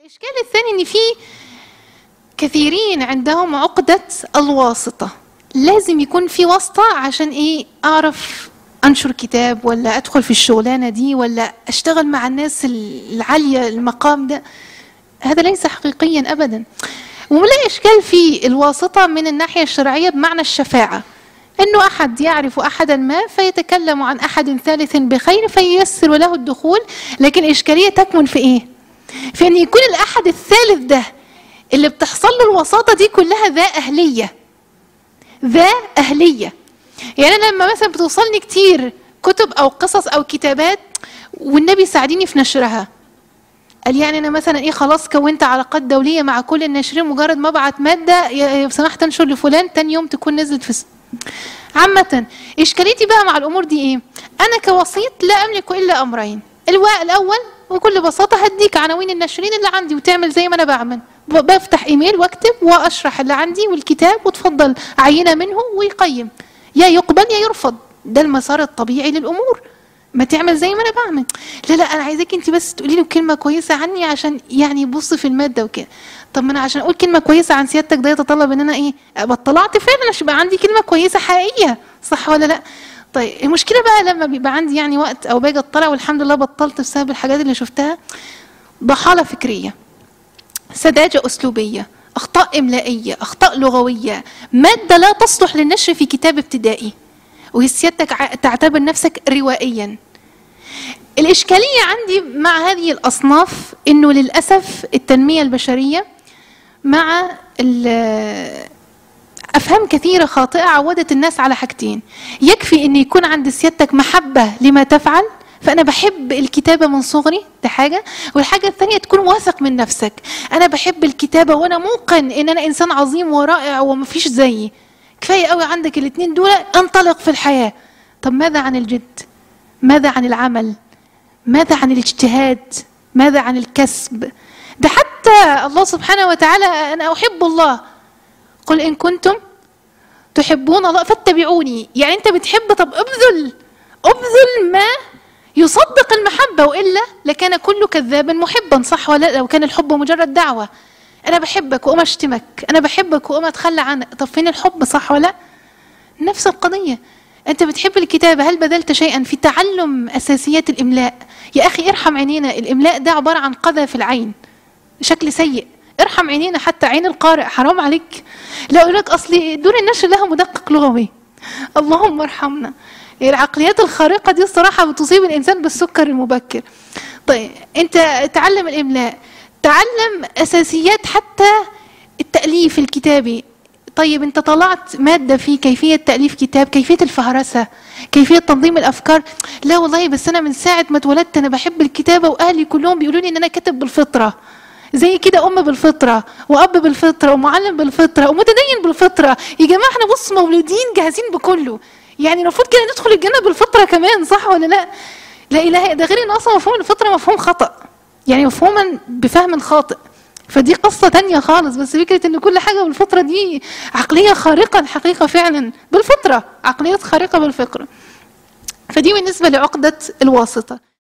الإشكال الثاني إن في كثيرين عندهم عقدة الواسطة لازم يكون في واسطة عشان إيه أعرف أنشر كتاب ولا أدخل في الشغلانة دي ولا أشتغل مع الناس العالية المقام ده هذا ليس حقيقيا أبدا ولا إشكال في الواسطة من الناحية الشرعية بمعنى الشفاعة أنه أحد يعرف أحدا ما فيتكلم عن أحد ثالث بخير فييسر له الدخول لكن الإشكالية تكمن في إيه؟ في أن يكون الأحد الثالث ده اللي بتحصل له الوساطة دي كلها ذا أهلية ذا أهلية يعني أنا لما مثلا بتوصلني كتير كتب أو قصص أو كتابات والنبي ساعديني في نشرها قال يعني انا مثلا ايه خلاص كونت علاقات دوليه مع كل الناشرين مجرد ما ابعت ماده لو سمحت انشر لفلان تاني يوم تكون نزلت في عامة إشكاليتي بقى مع الأمور دي إيه؟ أنا كوسيط لا أملك إلا أمرين الأول وبكل بساطة هديك عناوين الناشرين اللي عندي وتعمل زي ما أنا بعمل بفتح إيميل واكتب وأشرح اللي عندي والكتاب وتفضل عينة منه ويقيم يا يقبل يا يرفض ده المسار الطبيعي للأمور ما تعمل زي ما انا بعمل لا لا انا عايزاك انت بس تقولي له كلمه كويسه عني عشان يعني يبص في الماده وكده طب ما انا عشان اقول كلمه كويسه عن سيادتك ده يتطلب ان انا ايه ابقى طلعت فعلا عشان يبقى عندي كلمه كويسه حقيقيه صح ولا لا طيب المشكله بقى لما بيبقى عندي يعني وقت او باجي اطلع والحمد لله بطلت بسبب الحاجات اللي شفتها ضحاله فكريه سذاجه اسلوبيه اخطاء املائيه اخطاء لغويه ماده لا تصلح للنشر في كتاب ابتدائي وسيادتك تعتبر نفسك روائيا الإشكالية عندي مع هذه الأصناف إنه للأسف التنمية البشرية مع أفهام كثيرة خاطئة عودت الناس على حاجتين يكفي إن يكون عند سيادتك محبة لما تفعل فأنا بحب الكتابة من صغري ده حاجة والحاجة الثانية تكون واثق من نفسك أنا بحب الكتابة وأنا موقن إن أنا إنسان عظيم ورائع ومفيش زيي كفاية قوي عندك الاثنين دول انطلق في الحياة طب ماذا عن الجد ماذا عن العمل ماذا عن الاجتهاد ماذا عن الكسب ده حتى الله سبحانه وتعالى أنا أحب الله قل إن كنتم تحبون الله فاتبعوني يعني أنت بتحب طب ابذل ابذل ما يصدق المحبة وإلا لكان كل كذاب محبا صح ولا لو كان الحب مجرد دعوة أنا بحبك وأقوم أشتمك أنا بحبك وأقوم أتخلى عنك طب فين الحب صح ولا نفس القضية أنت بتحب الكتابة هل بذلت شيئا في تعلم أساسيات الإملاء يا أخي ارحم عينينا الإملاء ده عبارة عن قذى في العين شكل سيء ارحم عينينا حتى عين القارئ حرام عليك لا أقول لك أصلي دور النشر لها مدقق لغوي اللهم ارحمنا العقليات الخارقة دي الصراحة بتصيب الإنسان بالسكر المبكر طيب أنت تعلم الإملاء تعلم أساسيات حتى التأليف الكتابي طيب انت طلعت مادة في كيفية تأليف كتاب كيفية الفهرسة كيفية تنظيم الأفكار لا والله بس أنا من ساعة ما اتولدت أنا بحب الكتابة وأهلي كلهم بيقولوا لي إن أنا كاتب بالفطرة زي كده أم بالفطرة وأب بالفطرة ومعلم بالفطرة ومتدين بالفطرة يا جماعة احنا بص مولودين جاهزين بكله يعني المفروض كده ندخل الجنة بالفطرة كمان صح ولا لا لا إله ده غير إن أصلا مفهوم الفطرة مفهوم خطأ يعني مفهوما بفهم خاطئ فدي قصة تانية خالص بس فكرة ان كل حاجة بالفطرة دي عقلية خارقة الحقيقة فعلا بالفطرة عقليات خارقة بالفطرة فدي بالنسبة لعقدة الواسطة